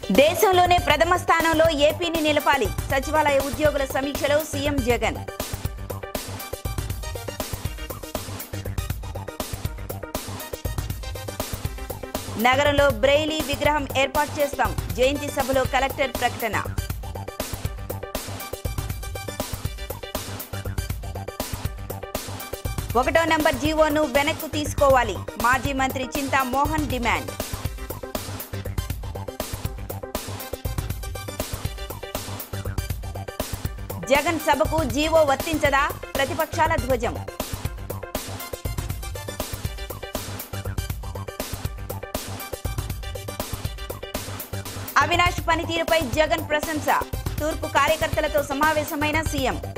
దేశంలోనే ప్రథమ స్థానంలో ఏపీని నిలపాలి సచివాలయ ఉద్యోగుల సమీక్షలో సీఎం జగన్ నగరంలో బ్రెయిలీ విగ్రహం ఏర్పాటు చేస్తాం జయంతి సభలో కలెక్టర్ ప్రకటన ఒకటో నంబర్ జీవోను వెనక్కు తీసుకోవాలి మాజీ మంత్రి చింతా మోహన్ డిమాండ్ జగన్ సభకు జీవో వర్తించదా ప్రతిపక్షాల ధ్వజం అవినాష్ పనితీరుపై జగన్ ప్రశంస తూర్పు కార్యకర్తలతో సమావేశమైన సీఎం